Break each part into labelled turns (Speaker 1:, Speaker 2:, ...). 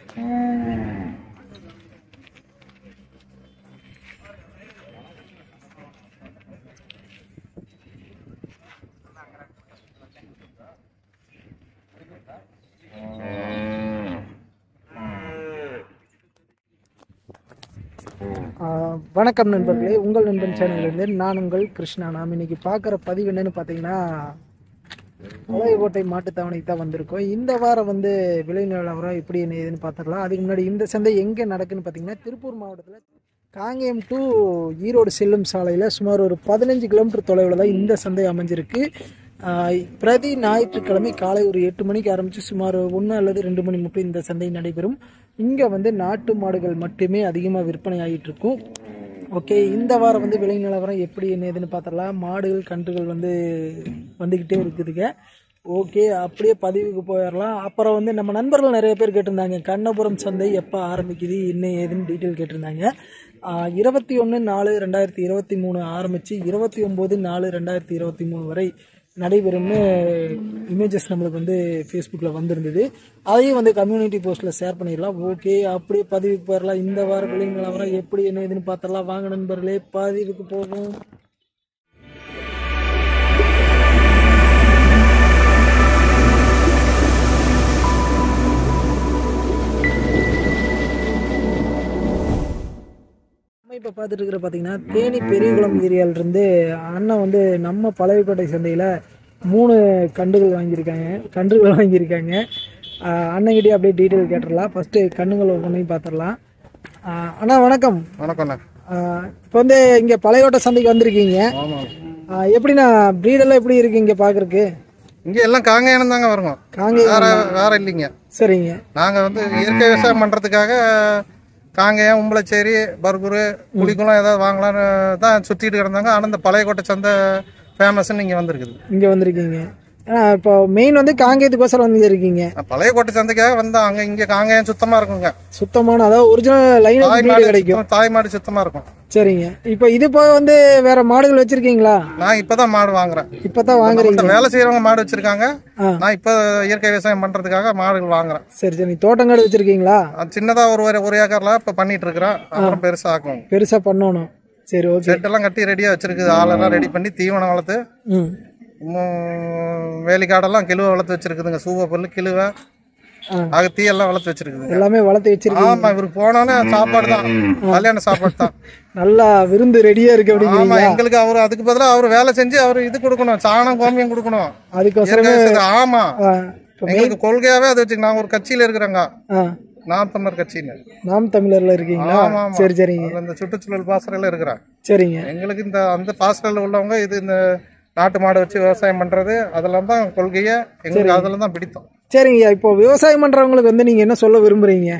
Speaker 1: ஆஹ் வணக்கம் நண்பர்களே உங்கள் நண்பன் சேனல்லேருந்து நான் உங்கள் கிருஷ்ணா நாம் இன்னைக்கு பார்க்குற பதிவு என்னன்னு பார்த்தீங்கன்னா பழையகோட்டை மாட்டுத்தாவணைக்கு தான் வந்திருக்கோம் இந்த வாரம் வந்து விலை நிலவரம் எப்படி என்ன ஏதுன்னு பார்த்துடலாம் அதுக்கு முன்னாடி இந்த சந்தை எங்கே நடக்குன்னு பார்த்தீங்கன்னா திருப்பூர் மாவட்டத்தில் காங்கேயம் டு ஈரோடு செல்லும் சாலையில் சுமார் ஒரு பதினஞ்சு கிலோமீட்டர் தொலைவில் தான் இந்த சந்தை அமைஞ்சிருக்கு ஆஹ் பிரதி ஞாயிற்றுக்கிழமை காலை ஒரு எட்டு மணிக்கு ஆரம்பித்து சுமார் ஒன்று அல்லது ரெண்டு மணி மட்டும் இந்த சந்தை நடைபெறும் இங்கே வந்து நாட்டு மாடுகள் மட்டுமே அதிகமாக விற்பனை ஆகிட்டு இருக்கும் ஓகே இந்த வாரம் வந்து விலை நிலவரம் எப்படி என்ன ஏதுன்னு பார்த்துடலாம் மாடுகள் கன்றுகள் வந்து வந்துக்கிட்டே இருக்குதுங்க ஓகே அப்படியே பதிவுக்கு போயிடலாம் அப்புறம் வந்து நம்ம நண்பர்கள் நிறைய பேர் கேட்டிருந்தாங்க கண்ணபுரம் சந்தை எப்போ ஆரம்பிக்குது என்ன ஏதுன்னு டீட்டெயில் கேட்டிருந்தாங்க இருபத்தி ஒன்று நாலு ரெண்டாயிரத்தி இருபத்தி மூணு ஆரம்பித்து இருபத்தி ஒம்பது நாலு ரெண்டாயிரத்தி இருபத்தி மூணு வரை நடைபெறும்னு இமேஜஸ் நம்மளுக்கு வந்து ஃபேஸ்புக்கில் வந்திருந்தது அதையும் வந்து கம்யூனிட்டி போஸ்ட்டில் ஷேர் பண்ணிடலாம் ஓகே அப்படியே பதிவுக்கு போயிடலாம் இந்த வார விலை நிலவரம் எப்படி என்ன ஏதுன்னு பார்த்துடலாம் வாங்க நண்பர்களே பதிவுக்கு போவோம் நம்ம இப்போ பார்த்துட்டு இருக்கிற பார்த்தீங்கன்னா தேனி பெரியகுளம் ஏரியாவிலிருந்து அண்ணன் வந்து நம்ம பழையக்கோட்டை சந்தையில் மூணு கண்டுகள் வாங்கியிருக்காங்க கன்றுகள் வாங்கியிருக்காங்க ஆஹ் அண்ணன்கிட்டயே அப்படியே டீட்டெயில் கேட்டுடலாம் ஃபஸ்ட்டு கண்ணுங்கள் ஒவ்வொன்றையும் பார்த்துடலாம் ஆஹ் அண்ணா வணக்கம்
Speaker 2: வணக்கண்ணா
Speaker 1: ஆஹ் இப்போ வந்து இங்கே பழையக்கோட்டை சந்தைக்கு வந்திருக்கீங்க
Speaker 2: ஆமாம்
Speaker 1: ஆஹ் எப்படிண்ணா ப்ரீடெல்லாம் எப்படி இருக்கு இங்கே பார்க்குறக்கு
Speaker 2: இங்கே எல்லாம் காங்கேயம் தாங்க வருவோம்
Speaker 1: காங்கேயம்
Speaker 2: வேற வேற இல்லைங்க
Speaker 1: சரிங்க
Speaker 2: நாங்கள் வந்து இயற்கை விவசாயம் பண்ணுறதுக்காக காங்கேயம் உம்பளச்சேரி பர்கூர் புளிக்குளம் ஏதாவது வாங்கலாம்னு தான் சுற்றிட்டு கிடந்தாங்க ஆனால் இந்த பழைய கோட்டை சந்தை ஃபேமஸ்ன்னு இங்கே வந்திருக்குது
Speaker 1: இங்கே வந்திருக்கீங்க ஆ இப்போ மெயின் வந்து காங்கேயத்துக்கோசரம் வந்துருக்கீங்க
Speaker 2: நான் பழைய கோட்டை சந்தைக்காக வந்தோம் அங்கே இங்கே காங்கேயம் சுத்தமாக இருக்குங்க
Speaker 1: சுத்தமான அதாவது ஒரிஜினல் லைன்
Speaker 2: தாய்
Speaker 1: ப்ரீடு
Speaker 2: மாடு
Speaker 1: கிடைக்கும்
Speaker 2: சுத்தம், தாய் மாடு சுத்தமாக இருக்கும்
Speaker 1: சரிங்க இப்போ இது போக வந்து வேற மாடுகள் வச்சிருக்கீங்களா
Speaker 2: நான் இப்போ தான் மாடு வாங்குறேன்
Speaker 1: இப்பதான் வாங்குறீங்க
Speaker 2: இந்த வேலை செய்கிறவங்க மாடு வச்சுருக்காங்க
Speaker 1: ஆ.
Speaker 2: நான் இப்போ இயற்கை விவசாயம் பண்ணுறதுக்காக மாடுகள் வாங்குறேன்
Speaker 1: சரி சரி தோட்டங்காடு வச்சிருக்கீங்களா
Speaker 2: அது சின்னதாக ஒரு ஒரு- ஒரு ஏக்கரில் இப்போ பண்ணிட்டு இருக்கிறேன் அப்புறம் பெருசாக ஆக்கும்
Speaker 1: பெருசா பண்ணணும் சரி ஓகே
Speaker 2: செட்டெல்லாம் கட்டி ரெடியாக வச்சிருக்குது ஆளெல்லாம் ரெடி பண்ணி தீவனம் வளர்த்து
Speaker 1: ம்
Speaker 2: ம், வேலிக்காடெல்லாம் கிழுவை வளர்த்து வச்சிருக்குதுங்க சூவை புல்லு கிழுவை
Speaker 1: ஆ.
Speaker 2: அகத்தி எல்லாம் வளர்த்து வச்சிருக்குதுங்க
Speaker 1: எல்லாமே வளர்த்து வச்சிருக்கீங்க
Speaker 2: ஆமா இவருக்கு போனோன்னே சாப்பாடு தான் கல்யாண சாப்பாடு தான்
Speaker 1: நல்லா விருந்து ரெடியா இருக்கு அப்படிங்கிறீங்க
Speaker 2: ஆமா எங்களுக்கு அவர் அதுக்கு பதிலா அவர் வேலை செஞ்சு அவர் இது கொடுக்கணும் சாணம் கோமியம் கொடுக்கணும்
Speaker 1: அதுக்கோசரம்
Speaker 2: இயற்கை விவசாயம். ஆமா
Speaker 1: ஆ, இப்போ
Speaker 2: எங்களுக்கு கொள்கையாவே அது வச்சு நாங்க ஒரு கட்சியில இருக்கிறோங்க
Speaker 1: ஆ
Speaker 2: நாம் தமிழர் கட்சின்னு
Speaker 1: நாம் தமிழர்ல இருக்கீங்களா
Speaker 2: ஆமா ஆமா
Speaker 1: சரி சரிங்க
Speaker 2: அதுல இந்த சுற்றுச்சூழல் பாசறையில இருக்கிறேன்
Speaker 1: சரிங்க
Speaker 2: எங்களுக்கு இந்த அந்த பாசறையில் உள்ளவங்க இது இந்த நாட்டு மாடு வச்சு விவசாயம் பண்றது அதெல்லாம் தான் கொள்கையை எங்களுக்கு அதில் தான் பிடித்தம்
Speaker 1: சரிங்க இப்போ விவசாயம் பண்றவங்களுக்கு வந்து நீங்க என்ன சொல்ல விரும்புறீங்க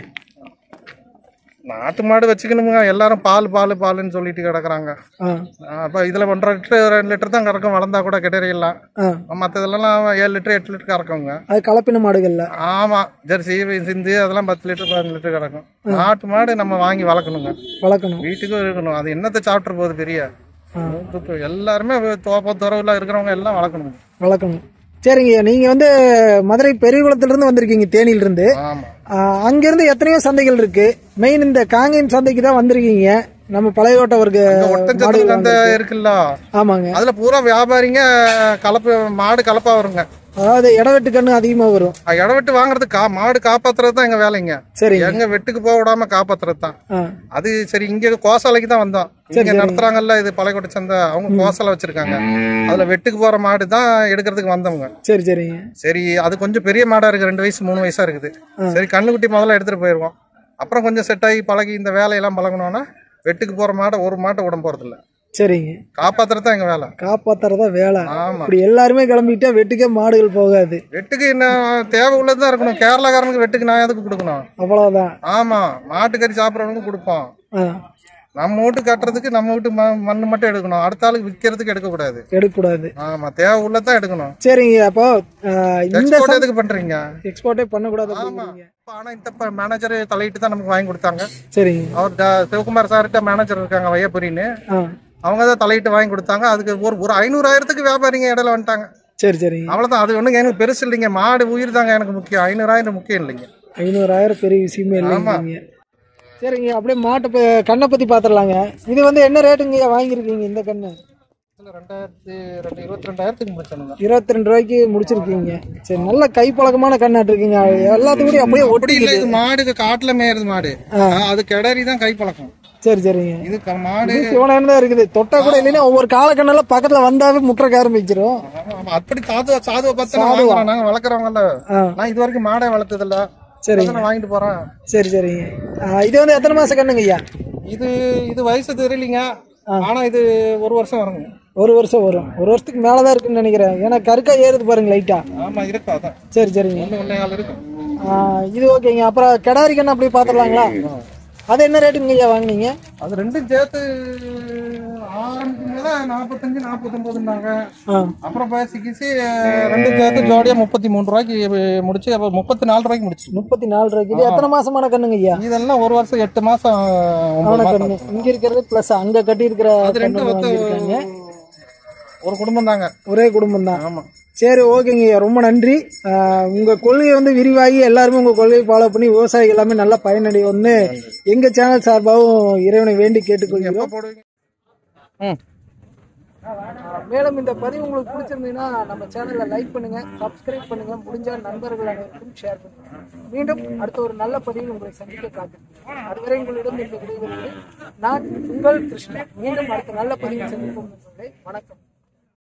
Speaker 2: நாட்டு மாடு வச்சுக்கணுமுங்க எல்லாரும் பால் பால் பால்னு சொல்லிட்டு கிடக்குறாங்க
Speaker 1: ஆ
Speaker 2: அப்போ இதில் ஒன்றரை லிட்டர் ரெண்டு லிட்டர் தான் கறக்கும் வளர்ந்தா கூட கிடையலாம்
Speaker 1: ஆ
Speaker 2: மற்றதெல்லாம் ஏழு லிட்டர் எட்டு லிட்டர் கறக்குங்க
Speaker 1: அது கலப்பின மாடுகள்ல
Speaker 2: ஆமாம் ஜெர்சி சிந்து அதெல்லாம் பத்து லிட்டர் பதினஞ்சு லிட்டர் கறக்கும் நாட்டு மாடு நம்ம வாங்கி வளர்க்கணுங்க
Speaker 1: வளர்க்கணும்
Speaker 2: வீட்டுக்கும் இருக்கணும் அது என்னத்தை சாப்பிட்ற போகுது பெரிய
Speaker 1: ஆ.
Speaker 2: எல்லாருமே தோப்ப துறவுல இருக்கிறவங்க எல்லாம் வளர்க்கணும்
Speaker 1: வளர்க்கணும் சரிங்க நீங்க வந்து மதுரை பெரியகுளத்துல இருந்து வந்திருக்கீங்க தேனியில இருந்து
Speaker 2: ஆமாம்
Speaker 1: ஆஹ் அங்கிருந்து எத்தனையோ சந்தைகள் இருக்கு மெயின் இந்த காங்கேயம் சந்தைக்கு தான் வந்திருக்கீங்க நம்ம பழையோட்ட ஒரு
Speaker 2: ஒட்டஞ்சத்திரம் அந்த இருக்குல்ல
Speaker 1: ஆமாங்க
Speaker 2: அதுல பூரா வியாபாரிங்க கலப்பு மாடு கலப்பா வருங்க
Speaker 1: அதாவது இடவெட்டு கண்ணு அதிகமா வரும்
Speaker 2: அஹ் இட வெட்டு வாங்குறது கா மாடு காப்பாத்துறது தான் எங்க வேலைங்க
Speaker 1: சரிங்க
Speaker 2: எங்க வெட்டுக்கு போக விடாம காப்பாத்துறது தான்
Speaker 1: ஆ
Speaker 2: அது சரி இங்க கோசாலைக்கு தான் வந்தோம் இங்க நடத்துறாங்கல்ல இது பழையக்கோட்டை சந்தை அவங்க கோசாலை வச்சிருக்காங்க அதுல வெட்டுக்கு போற மாடு தான் எடுக்கிறதுக்கு வந்தவங்க
Speaker 1: சரி சரிங்க
Speaker 2: சரி அது கொஞ்சம் பெரிய மாடா இருக்கு ரெண்டு வயசு மூணு வயசா இருக்குது சரி கண்ணுக்குட்டி முதல்ல எடுத்துட்டு போயிருவோம் அப்புறம் கொஞ்சம் செட் ஆகி பழகி இந்த வேலையெல்லாம் பழகணும்னா வெட்டுக்கு போற மாடை ஒரு மாட்டை விட போறது இல்ல
Speaker 1: சரிங்க
Speaker 2: காப்பாத்துறது தான் எங்க வேலை
Speaker 1: காப்பாத்துறதா வேலை
Speaker 2: ஆமா
Speaker 1: இப்படி எல்லாருமே கிளம்பிட்டா வெட்டுக்கே மாடுகள் போகாது
Speaker 2: வெட்டுக்கு என்ன தேவை உள்ளதுதான் இருக்கணும் கேரளாக்காரனுக்கு வெட்டுக்கு நான் எதுக்கு கொடுக்கணும்
Speaker 1: அவ்வளவுதான்
Speaker 2: ஆமா மாட்டுக்கறி சாப்பிட்றவனுக்கு கொடுப்போம்
Speaker 1: ஆ
Speaker 2: நம்ம வீட்டு கட்டுறதுக்கு நம்ம வீட்டு ம- மண்ணு மட்டும் எடுக்கணும் அடுத்த ஆளுக்கு விற்கிறதுக்கு எடுக்கக்கூடாது
Speaker 1: எடுக்கக்கூடாது
Speaker 2: ஆமா தேவை உள்ளதான் எடுக்கணும்
Speaker 1: சரிங்க அப்போ ஆஹ் இந்த
Speaker 2: எக்ஸ்போர்ட் எதுக்கு பண்றீங்க
Speaker 1: எக்ஸ்போர்ட்டே பண்ணக்கூடாது
Speaker 2: ஆமா
Speaker 1: அப்படிங்கிறீங்க.
Speaker 2: இப்ப ஆனா இந்த மேனேஜர் தலையிட்டு தான் நமக்கு வாங்கி கொடுத்தாங்க
Speaker 1: சரிங்க
Speaker 2: அவர் ட- சிவகுமார் சார்கிட்ட மேனேஜர் இருக்காங்க வையபுரின்னு
Speaker 1: ஆ
Speaker 2: அவங்க தான் தலையிட்டு வாங்கி கொடுத்தாங்க அதுக்கு ஒரு ஒரு ஐநூறாயிரத்துக்கு வியாபாரிங்க இடையில வந்துட்டாங்க
Speaker 1: சரி சரிங்க
Speaker 2: அவ்வளவுதான் அது ஒண்ணுங்க எனக்கு பெருசு இல்லைங்க மாடு உயிர் தாங்க எனக்கு முக்கியம் ஐநூறாயிரம் முக்கியம் இல்லைங்க
Speaker 1: ஐநூறாயிரம் பெரிய விஷயமே இல்லைங்க சரிங்க அப்படியே மாட்டை ப- கண்ணை பற்றி பார்த்துடலாங்க இது வந்து என்ன ரேட்டுங்க வாங்கியிருக்கீங்க இந்த கண்ணு
Speaker 2: இதுல ரெண்டாயிரத்தி ரெண்டு இருபத்தி ரெண்டாயிரத்துக்கு முடிச்சானுங்க
Speaker 1: இருபத்தி ரெண்டு ரூபாய்க்கு முடிச்சிருக்கீங்க சரி நல்ல கை பழக்கமான கண்ணாட்டு இருக்கீங்க எல்லாத்துக்கூடயும் அப்படியே
Speaker 2: அப்படி
Speaker 1: ஒட்டி
Speaker 2: இல்ல இது மாடு காட்டுல மேயுறது மாடு அது கிடறி தான் கை பழக்கம்
Speaker 1: சரி சரிங்க
Speaker 2: இது க- மாடு
Speaker 1: சிவனாயிரம் தான் இருக்குது தொட்டா கூட இல்லைன்னா ஒவ்வொரு காலக்கண்ணெல்லாம் பக்கத்துல வந்தாவே முட்டுறக்க ஆரம்பிச்சிரும்
Speaker 2: ஆமா, ஆமா. அப்படி சாதுவா சாதுவா பார்த்து நான் வாங்குறோம் நாங்க வளர்க்குறவங்கல்ல
Speaker 1: ஆ.
Speaker 2: நான் இது வரைக்கும் மாடே வளர்த்தது இல்ல
Speaker 1: சரி
Speaker 2: நான் வாங்கிட்டு போறேன்
Speaker 1: சரி சரிங்க ஆ, இது வந்து எத்தனை மாசம் கண்ணுங்க ஐயா
Speaker 2: இது இது வயசு தெரியலீங்க ஆனா இது ஒரு வருஷம் வருங்க
Speaker 1: ஒரு வருஷம் வரும் ஒரு வருஷத்துக்கு மேலே தான் இருக்குன்னு நினைக்கிறேன் ஏன்னா கருக்கா ஏறுது பாருங்க லைட்டா
Speaker 2: ஆமா இருக்கும் அதான்
Speaker 1: சரி சரிங்க
Speaker 2: ஒண்ணு ஒன்னே கால் இருக்கும்
Speaker 1: ஆ, இது ஓகேங்க அப்புறம் கிடாரி கண்ணு அப்படியே பார்த்துடலாங்களா அது என்ன ரேட்டுங்க ஐயா வாங்குனீங்க
Speaker 2: அது ரெண்டும் சேர்த்து ஆரம்பிக்கும் போது நாற்பத்தஞ்சு நாற்பத்தொன்பதுனாங்க
Speaker 1: ஆ
Speaker 2: அப்புறம் பேசி கீசி ரெண்டும் சேர்த்து ஜோடியா முப்பத்தி மூணு ரூபாய்க்கு முடிச்சு அப்புறம் முப்பத்தி நாலு ரூபாய்க்கு முடிச்சு
Speaker 1: முப்பத்தி நாலு ரூபாய்க்கு இது எத்தனை மாசமான கண்ணுங்க ஐயா
Speaker 2: இதெல்லாம் ஒரு வருஷம் எட்டு மாசம் ஒன்பது
Speaker 1: அவன
Speaker 2: மாசம்
Speaker 1: கண்ணு இங்க இருக்கிறது பிளஸ் அங்க கட்டி இருக்கிற
Speaker 2: அது ரெண்டும்
Speaker 1: கண்ணு
Speaker 2: ஒத்த
Speaker 1: வாங்கியிருக்காங்க
Speaker 2: ஒரு குடும்பம் தாங்க
Speaker 1: ஒரே குடும்பம் தான்
Speaker 2: ஆமா
Speaker 1: சரி ஓகேங்க ஐயா ரொம்ப நன்றி ஆஹ் உங்க கொள்கை வந்து விரிவாகி எல்லாருமே உங்க கொள்கையை ஃபாலோ பண்ணி விவசாயிகள் எல்லாமே நல்லா பயனடையும்னு எங்க சேனல் சார்பாகவும் இறைவனை வேண்டி கேட்டுக்கொள்கிறோம்
Speaker 2: எப்ப போடுவீங்க ம்
Speaker 1: மேலும் இந்த பதிவு உங்களுக்கு பிடிச்சிருந்தீங்கன்னா நம்ம சேனலை லைக் பண்ணுங்க சப்ஸ்கிரைப் பண்ணுங்க முடிஞ்ச நண்பர்கள் அனைவருக்கும் ஷேர் பண்ணுங்க மீண்டும் அடுத்த ஒரு நல்ல பதிவில் உங்களை சந்திக்க காத்திருக்கிறேன் அதுவரை உங்களிடம் இந்த விடைபெறுவது நான் உங்கள் கிருஷ்ணன் மீண்டும் அடுத்த நல்ல பதிவில் சந்திப்போம் நண்பர்களே. வணக்கம்